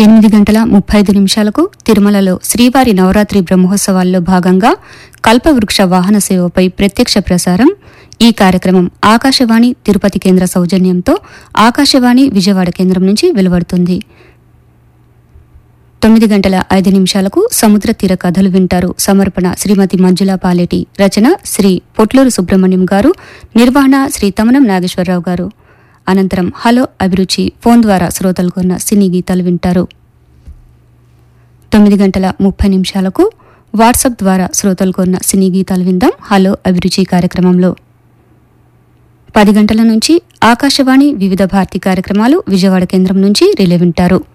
ఎనిమిది గంటల ముప్పై ఐదు నిమిషాలకు తిరుమలలో శ్రీవారి నవరాత్రి బ్రహ్మోత్సవాల్లో భాగంగా కల్పవృక్ష వాహన సేవపై ప్రత్యక్ష ప్రసారం ఈ కార్యక్రమం ఆకాశవాణి తిరుపతి కేంద్ర సౌజన్యంతో ఆకాశవాణి విజయవాడ కేంద్రం నుంచి వెలువడుతుంది తొమ్మిది గంటల ఐదు నిమిషాలకు సముద్ర తీర కథలు వింటారు సమర్పణ శ్రీమతి మంజులా పాలేటి రచన శ్రీ పొట్లూరు సుబ్రహ్మణ్యం గారు నిర్వహణ శ్రీ తమనం నాగేశ్వరరావు గారు అనంతరం హలో అభిరుచి ఫోన్ ద్వారా శ్రోతలు కొన్న సినీ గీతాలు వింటారు తొమ్మిది గంటల ముప్పై నిమిషాలకు వాట్సాప్ ద్వారా శ్రోతలు కొన్న సినీ గీతాలు విందాం హలో అభిరుచి కార్యక్రమంలో పది గంటల నుంచి ఆకాశవాణి వివిధ భారతి కార్యక్రమాలు విజయవాడ కేంద్రం నుంచి రిలే వింటారు